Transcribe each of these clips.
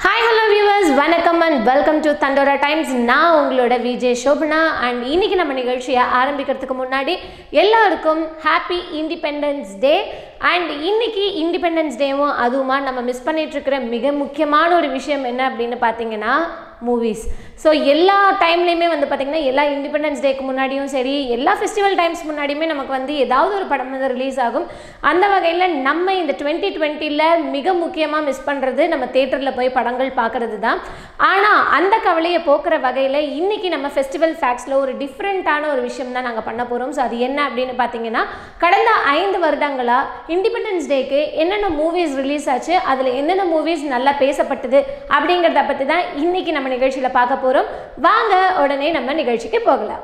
hi hello viewers வணக்கம் and welcome to Thandora Times நான் உங்களோட விஜய் சோபனா அண்ட் இன்னைக்கு நம்ம நிகழ்ச்சியை ஆரம்பிக்கிறதுக்கு முன்னாடி எல்லாருக்கும் ஹாப்பி இண்டிபெண்டன்ஸ் டே அண்ட் இன்னைக்கு இண்டிபெண்டன்ஸ் டேவும் அதுவுமா நம்ம மிஸ் பண்ணிட்டு இருக்கிற மிக முக்கியமான ஒரு விஷயம் என்ன அப்படின்னு பார்த்தீங்கன்னா மூவிஸ் ஸோ எல்லா டைம்லேயுமே வந்து பார்த்திங்கன்னா எல்லா இண்டிபெண்டன்ஸ் டேக்கு முன்னாடியும் சரி எல்லா ஃபெஸ்டிவல் டைம்ஸ் முன்னாடியுமே நமக்கு வந்து ஏதாவது ஒரு படம் வந்து ரிலீஸ் ஆகும் அந்த வகையில் நம்ம இந்த டுவெண்ட்டி டுவெண்ட்டியில் மிக முக்கியமாக மிஸ் பண்ணுறது நம்ம தேட்டரில் போய் படங்கள் பார்க்குறது தான் ஆனால் அந்த கவலையை போக்குற வகையில் இன்றைக்கி நம்ம ஃபெஸ்டிவல் ஃபேக்ஸில் ஒரு டிஃப்ரெண்ட்டான ஒரு விஷயம் தான் நாங்கள் பண்ண போகிறோம் ஸோ அது என்ன அப்படின்னு பார்த்தீங்கன்னா கடந்த ஐந்து வருடங்களாக இண்டிபெண்டன்ஸ் டேக்கு என்னென்ன மூவிஸ் ரிலீஸ் ஆச்சு அதில் என்னென்ன மூவிஸ் நல்லா பேசப்பட்டது அப்படிங்கிறத பற்றி தான் இன்றைக்கி நம்ம நிகழ்ச்சியில் பார்க்க போகிறோம் வாங்க உடனே நம்ம நிகழ்ச்சிக்கு போகலாம்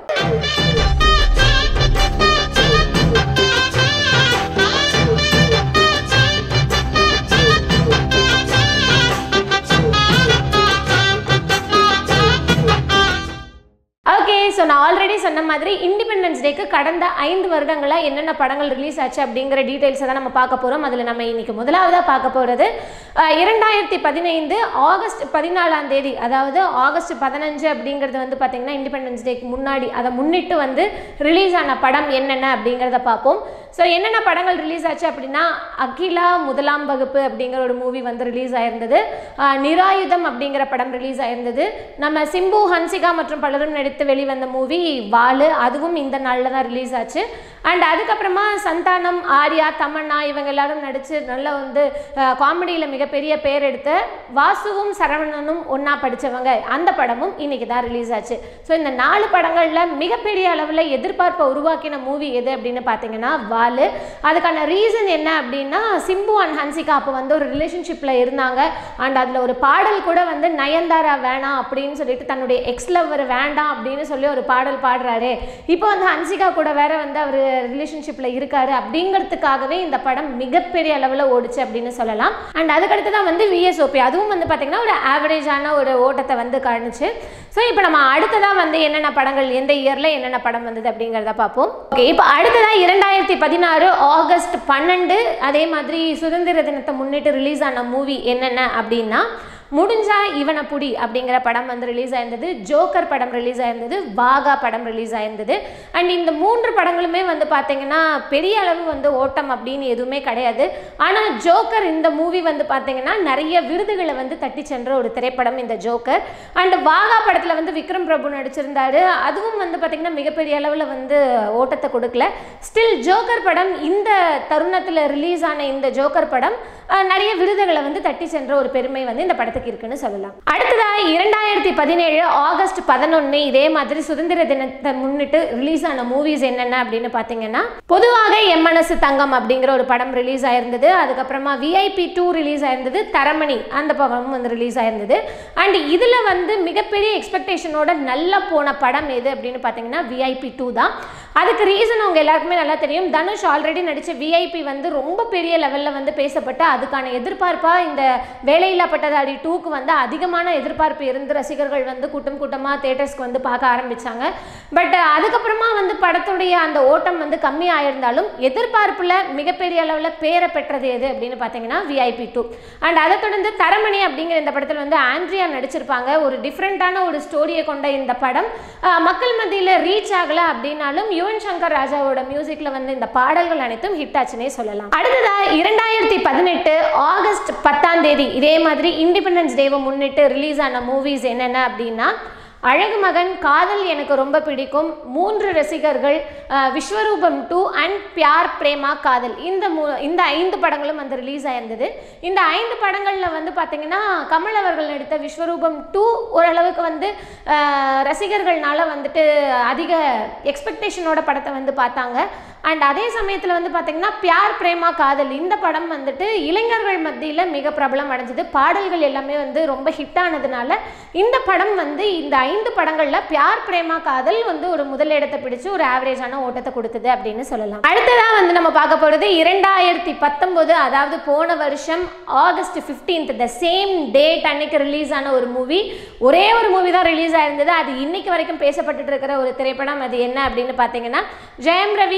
ஓகே ஸோ நான் ஆல்ரெடி சொன்ன மாதிரி இண்டிபெண்டன்ஸ் டேக்கு கடந்த ஐந்து வருடங்களாக என்னென்ன படங்கள் ரிலீஸ் ஆச்சு அப்படிங்கிற டீட்டெயில்ஸை தான் நம்ம பார்க்க போகிறோம் அதில் நம்ம இன்னைக்கு முதலாவதாக பார்க்க போகிறது இரண்டாயிரத்தி பதினைந்து ஆகஸ்ட் பதினாலாம் தேதி அதாவது ஆகஸ்ட் பதினஞ்சு அப்படிங்கிறது வந்து பார்த்திங்கன்னா இண்டிபெண்டன்ஸ் டேக்கு முன்னாடி அதை முன்னிட்டு வந்து ரிலீஸ் ஆன படம் என்னென்ன அப்படிங்கிறத பார்ப்போம் ஸோ என்னென்ன படங்கள் ரிலீஸ் ஆச்சு அப்படின்னா அகிலா முதலாம் வகுப்பு அப்படிங்கிற ஒரு மூவி வந்து ரிலீஸ் ஆயிருந்தது ஆஹ் நிராயுதம் அப்படிங்கிற படம் ரிலீஸ் ஆயிருந்தது நம்ம சிம்பு ஹன்சிகா மற்றும் பலரும் நடித்து வெளிவந்த மூவி வாலு அதுவும் இந்த நாளில் தான் ரிலீஸ் ஆச்சு அண்ட் அதுக்கப்புறமா சந்தானம் ஆர்யா தமன்னா இவங்க எல்லாரும் நடித்து நல்ல வந்து காமெடியில் மிகப்பெரிய பேர் எடுத்த வாசுவும் சரவணனும் ஒன்றா படித்தவங்க அந்த படமும் இன்னைக்கு தான் ரிலீஸ் ஆச்சு ஸோ இந்த நாலு படங்களில் மிகப்பெரிய அளவில் எதிர்பார்ப்பை உருவாக்கின மூவி எது அப்படின்னு பார்த்தீங்கன்னா வாலு அதுக்கான ரீசன் என்ன அப்படின்னா சிம்பு அண்ட் ஹன்சிகா அப்போ வந்து ஒரு ரிலேஷன்ஷிப்பில் இருந்தாங்க அண்ட் அதில் ஒரு பாடல் கூட வந்து நயன்தாரா வேணாம் அப்படின்னு சொல்லிட்டு தன்னுடைய எக்ஸ் லவர் வேண்டாம் அப்படின்னு சொல்லி ஒரு பாடல் பாடுறாரு இப்போ வந்து ஹன்சிகா கூட வேற வந்து அவர் ரிலேஷன்ஷிப்பில் இருக்காரு அப்படிங்கிறதுக்காகவே இந்த படம் மிகப்பெரிய அளவில் ஓடுச்சு அப்படின்னு சொல்லலாம் அண்ட் அதுக்கடுத்து தான் வந்து விஎஸ்ஓபி அதுவும் வந்து பார்த்தீங்கன்னா ஒரு ஆவரேஜான ஒரு ஓட்டத்தை வந்து காணுச்சு ஸோ இப்போ நம்ம அடுத்ததாக வந்து என்னென்ன படங்கள் எந்த இயரில் என்னென்ன படம் வந்தது அப்படிங்கிறத பார்ப்போம் ஓகே இப்போ அடுத்ததாக இரண்டாயிரத்தி பதினாறு ஆகஸ்ட் பன்னெண்டு அதே மாதிரி சுதந்திர தினத்தை முன்னிட்டு ரிலீஸ் ஆன மூவி என்னென்ன அப்படின்னா முடிஞ்சா இவனை புடி அப்படிங்கிற படம் வந்து ரிலீஸ் ஆயிருந்தது ஜோக்கர் படம் ரிலீஸ் ஆயிருந்தது வாகா படம் ரிலீஸ் ஆயிருந்தது அண்ட் இந்த மூன்று படங்களுமே வந்து பார்த்தீங்கன்னா பெரிய அளவு வந்து ஓட்டம் அப்படின்னு எதுவுமே கிடையாது ஆனால் ஜோக்கர் இந்த மூவி வந்து பார்த்தீங்கன்னா நிறைய விருதுகளை வந்து தட்டி சென்ற ஒரு திரைப்படம் இந்த ஜோக்கர் அண்ட் வாகா படத்தில் வந்து விக்ரம் பிரபு நடிச்சிருந்தாரு அதுவும் வந்து பார்த்தீங்கன்னா மிகப்பெரிய அளவில் வந்து ஓட்டத்தை கொடுக்கல ஸ்டில் ஜோக்கர் படம் இந்த தருணத்தில் ரிலீஸ் ஆன இந்த ஜோக்கர் படம் அஹ், நிறைய விருதுகளை வந்து தட்டி சென்ற ஒரு பெருமை வந்து இந்த படத்துக்கு இருக்குன்னு சொல்லலாம் அடுத்ததாக இரண்டாயிரத்தி பதினேழு ஆகஸ்ட் பதினொன்று இதே மாதிரி சுதந்திர தினத்தை முன்னிட்டு ரிலீஸ் ஆன மூவிஸ் என்னென்ன அப்படின்னு பார்த்தீங்கன்னா பொதுவாக எம் மனசு தங்கம் அப்படிங்கிற ஒரு படம் ரிலீஸ் ஆயிருந்தது அதுக்கப்புறமா விஐபி டூ ரிலீஸ் ஆயிருந்தது தரமணி அந்த படமும் வந்து ரிலீஸ் ஆயிருந்தது அண்ட் இதில் வந்து மிகப்பெரிய எக்ஸ்பெக்டேஷனோட நல்லா போன படம் எது அப்படின்னு பார்த்தீங்கன்னா விஐபி டூ தான் அதுக்கு ரீசன் அவங்க எல்லாருக்குமே நல்லா தெரியும் தனுஷ் ஆல்ரெடி நடித்த விஐபி வந்து ரொம்ப பெரிய லெவலில் வந்து பேசப்பட்டு அதுக்கான எதிர்பார்ப்பாக இந்த வேலையில்லா பட்டதாரி டூக்கு வந்து அதிகமான எதிர்பார்ப்பு இருந்து ரசிகர்கள் வந்து கூட்டம் கூட்டமாக தேட்டர்ஸ்க்கு வந்து பார்க்க ஆரம்பித்தாங்க பட் அதுக்கப்புறமா வந்து படத்துடைய அந்த ஓட்டம் வந்து கம்மி ஆயிருந்தாலும் எதிர்பார்ப்பில் மிகப்பெரிய அளவில் பேரை பெற்றது எது அப்படின்னு பார்த்தீங்கன்னா விஐபி டூ அண்ட் அதை தொடர்ந்து தரமணி அப்படிங்கிற இந்த படத்தில் வந்து ஆண்ட்ரியா நடிச்சிருப்பாங்க ஒரு டிஃப்ரெண்ட்டான ஒரு ஸ்டோரியை கொண்ட இந்த படம் ஆஹ், மக்கள் மத்தியில் ரீச் ஆகலை அப்படின்னாலும் யுவன் சங்கர் ராஜாவோட மியூசிக்கில் வந்து இந்த பாடல்கள் அனைத்தும் ஹிட் ஆச்சுன்னே சொல்லலாம் அடுத்ததா இரண்டாயிரத்தி பதினெட்டு ஆகஸ்ட் பத்தாம் தேதி இதே மாதிரி இண்டிபெண்டன்ஸ் டேவை முன்னிட்டு ரிலீஸ் ஆன மூவிஸ் என்னென்ன அப்படின்னா அழகு மகன் காதல் எனக்கு ரொம்ப பிடிக்கும் மூன்று ரசிகர்கள் அஹ், விஸ்வரூபம் டூ அண்ட் பியார் பிரேமா காதல் இந்த மூ இந்த ஐந்து படங்களும் வந்து ரிலீஸ் ஆயிருந்தது இந்த ஐந்து படங்களில் வந்து பார்த்தீங்கன்னா கமல் அவர்கள் நடித்த விஸ்வரூபம் டூ ஓரளவுக்கு வந்து அஹ், ரசிகர்கள்னால வந்துட்டு அதிக எக்ஸ்பெக்டேஷனோட படத்தை வந்து பார்த்தாங்க அண்ட் அதே சமயத்தில் வந்து பார்த்தீங்கன்னா பியார் பிரேமா காதல் இந்த படம் வந்துட்டு இளைஞர்கள் மத்தியில் மிக பிரபலம் அடைஞ்சது பாடல்கள் எல்லாமே வந்து ரொம்ப ஹிட் ஆனதுனால இந்த படம் வந்து இந்த ஐந்து படங்களில் பியார் பிரேமா காதல் வந்து ஒரு முதலிடத்தை பிடிச்சு ஒரு ஆவரேஜான ஓட்டத்தை கொடுத்தது அப்படின்னு சொல்லலாம் அடுத்ததாக வந்து நம்ம பார்க்க போகிறது இரண்டாயிரத்தி பத்தொம்போது அதாவது போன வருஷம் August 15th the same date அன்னைக்கு ரிலீஸ் ஆன ஒரு மூவி ஒரே ஒரு மூவி தான் ரிலீஸ் ஆயிருந்தது அது இன்னைக்கு வரைக்கும் பேசப்பட்டுட்டு இருக்கிற ஒரு திரைப்படம் அது என்ன அப்படின்னு பார்த்தீங்கன்னா ஜெயம் ரவி காஜல்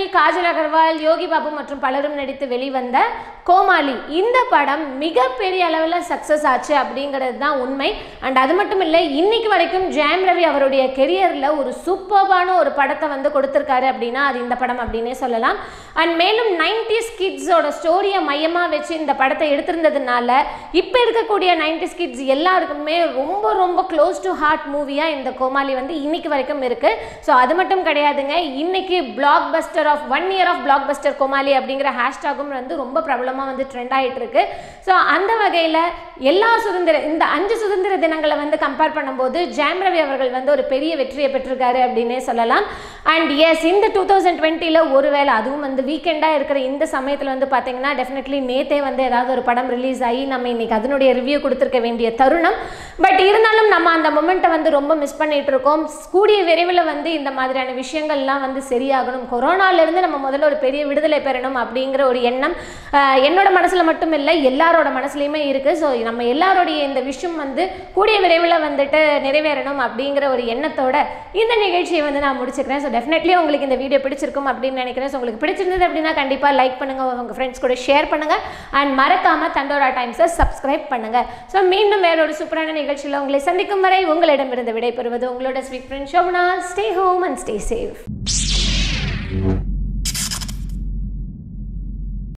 காஜல் அகர்வால் யோகி பாபு மற்றும் பலரும் நடித்து வெளிவந்த கோமாளி இந்த படம் மிகப்பெரிய அளவில் சக்ஸஸ் ஆச்சு அப்படிங்கிறது தான் உண்மை அண்ட் அது மட்டும் இல்லை இன்னைக்கு வரைக்கும் ஜெயம் ரவி அவருடைய கெரியரில் ஒரு சூப்பர்பான ஒரு படத்தை வந்து கொடுத்துருக்காரு அப்படின்னா அது இந்த படம் அப்படின்னே சொல்லலாம் அண்ட் மேலும் நைன்டிஸ் கிட்ஸோட ஸ்டோரியை மையமாக வச்சு இந்த படத்தை எடுத்திருந்ததுனால இப்போ இருக்கக்கூடிய நைன்டிஸ் கிட்ஸ் எல்லாருக்குமே ரொம்ப ரொம்ப க்ளோஸ் டு ஹார்ட் மூவியாக இந்த கோமாளி வந்து இன்னைக்கு வரைக்கும் இருக்குது ஸோ அது மட்டும் கிடையாதுங்க இன்னைக்கு blockbuster of one year of blockbuster Comali அப்படிங்கிற ஹேஷ்டாகும் வந்து ரொம்ப பிரபலமாக வந்து ட்ரெண்ட் ஆகிட்டு இருக்கு ஸோ அந்த வகையில் எல்லா சுதந்திர இந்த அஞ்சு சுதந்திர தினங்களை வந்து கம்பேர் பண்ணும்போது ஜெயம் ரவி அவர்கள் வந்து ஒரு பெரிய வெற்றியை பெற்றிருக்காரு அப்படின்னே சொல்லலாம் அண்ட் எஸ் இந்த டூ தௌசண்ட் டுவெண்ட்டியில் ஒருவேளை அதுவும் வந்து வீக்கெண்டாக இருக்கிற இந்த சமயத்தில் வந்து பார்த்தீங்கன்னா டெஃபினெட்லி நேத்தே வந்து ஏதாவது ஒரு படம் ரிலீஸ் ஆகி நம்ம இன்னைக்கு அதனுடைய ரிவ்யூ கொடுத்துருக்க வேண்டிய தருணம் பட் இருந்தாலும் நம்ம அந்த மொமெண்ட்டை வந்து ரொம்ப மிஸ் பண்ணிட்டு இருக்கோம் கூடிய விரைவில் வந்து இந்த மாதிரியான விஷயங்கள்லாம் வந்து சரியாகணும் கொரோனாலேருந்து நம்ம முதல்ல ஒரு பெரிய விடுதலை பெறணும் அப்படிங்கிற ஒரு எண்ணம் ஆஹ், என்னோட மனசில் மட்டும் இல்லை எல்லாரோட மனசுலையுமே இருக்குது ஸோ நம்ம எல்லாருடைய இந்த விஷயம் வந்து கூடிய விரைவில் வந்துட்டு நிறைவேறணும் அப்படிங்கிற ஒரு எண்ணத்தோட இந்த நிகழ்ச்சியை வந்து நான் முடிச்சுக்கிறேன் ஸோ டெஃபினெட்லி உங்களுக்கு இந்த வீடியோ பிடிச்சிருக்கும் அப்படின்னு நினைக்கிறேன் ஸோ உங்களுக்கு பிடிச்சிருந்தது அப்படின்னா கண்டிப்பாக லைக் பண்ணுங்கள் உங்கள் ஃப்ரெண்ட்ஸ் கூட ஷேர் பண்ணுங்கள் அண்ட் மறக்காமல் தண்டோரா டைம்ஸை சப்ஸ்கிரைப் பண்ணுங்கள் ஸோ மீண்டும் வேற ஒரு சூப்பரான நிகழ்ச்சியில் உங்களை சந்திக்கும் வரை உங்களிடமிருந்து விடைபெறுவது உங்களோட sweet friend Shobana stay home and stay safe